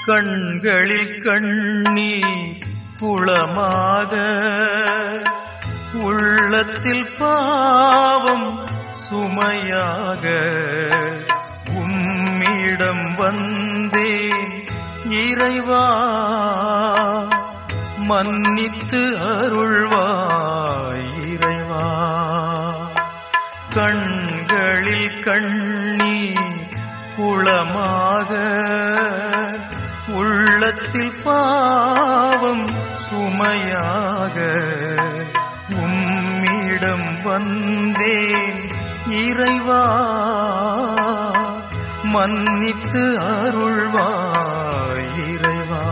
கண்களில் கண்ணீர் குளமாக உள்ளத்தில் பாவம் சுமையாக உம்மிடம் வந்தேன் இறைவா மன்னித்து அருள்வாய் இறைவா கண்களில் கண்ணீர் குளமாக உள்ளத்தில் பாவம் சுமையாக உம்மிடம் வந்தேன் இறைவா மன்னித்து அருள்வாய் இறைவா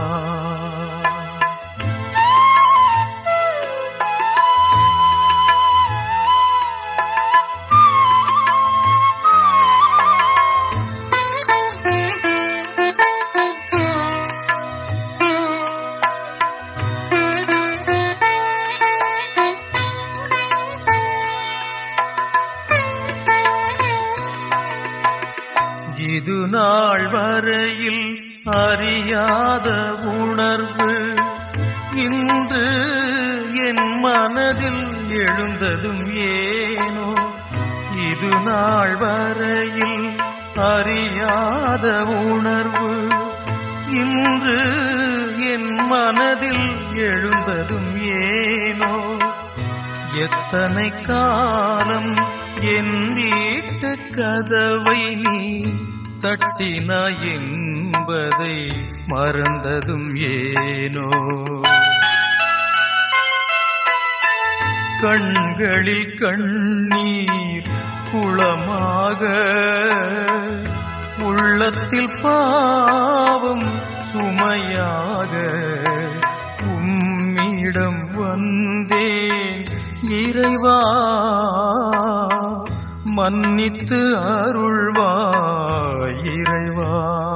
இது நாள் வரையில் அறியாத உணர்வு இன்று என் மனதில் எழுந்ததும் ஏனோ இது நாள் வரையில் அறியாத உணர்வு இன்று என் மனதில் எழுந்ததும் ஏனோ எத்தனை காலம் என் வீட்டு கதவை நீ தட்டினாய் என்பதை மறந்ததும் ஏனோ கண்களில் கண்ணீர் குளமாக உள்ளத்தில் பாவம் சுமையாக உம்மிடம் வந்தேன் இறைவா மன்னித்து அருள்வாய் இறைவா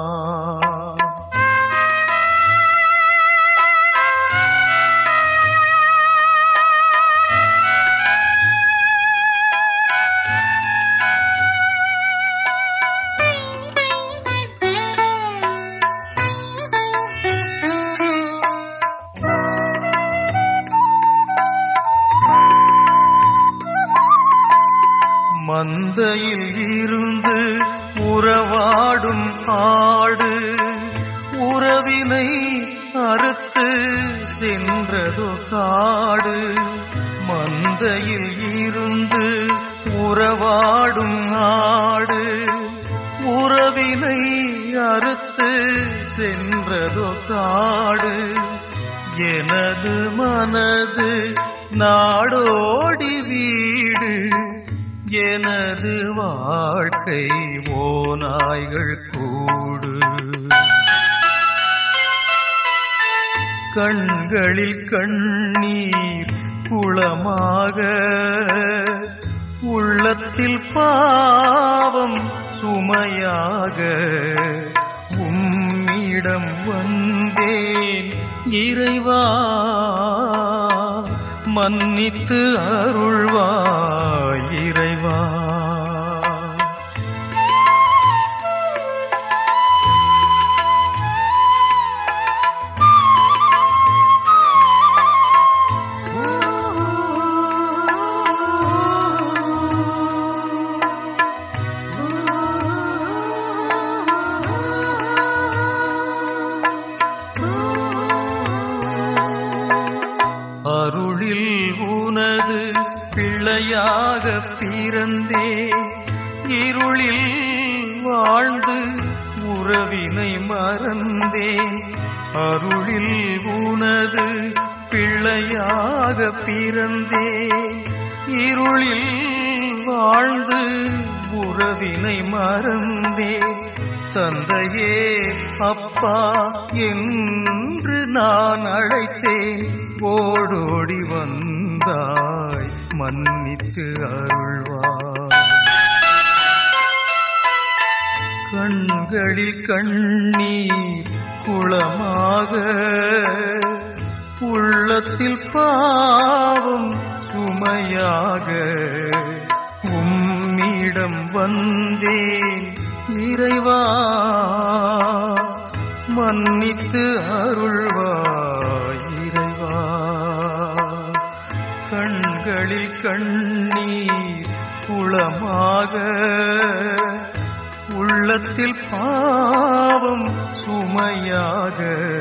மந்தையில் இருந்து உறவாடும் ஆடு உறவினை அறுத்து சென்றதோ காடு மந்தையில் இருந்து உறவாடும் ஆடு உறவினை அறுத்து சென்றதோ காடு எனது மனது நாடோடி வீடு எனது வாழ்க்கை ஓநாய்கள் கூடு கண்களில் கண்ணீர் குளமாக உள்ளத்தில் பாவம் சுமையாக உம்மிடம் வந்தேன் இறைவா மன்னித்து அருள்வாய் இறைவா அருளில் உனது பிள்ளையாக பிறந்தே இருளில் வாழ்ந்து உறவினை மறந்தே அருளில் உனது பிள்ளையாக பிறந்தே இருளில் வாழ்ந்து உறவினை மறந்தே தந்தையே அப்பா என்று நான் அழைத்தேன் ஓடோடி வந்தாய் மன்னித்து அருள்வாய் கண்களில் கண்ணீர் குளமாக உள்ளத்தில் பாவம் சுமையாக உம்மிடம் வந்தேன் இறைவா மன்னித்து அருள்வாய் இறைவா கண்களில் கண்ணீர் குளமாக உள்ளத்தில் பாவம் சுமையாக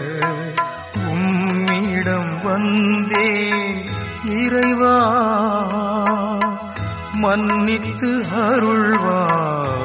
உம்மிடம் வந்தேன் இறைவா மன்னித்து அருள்வாய்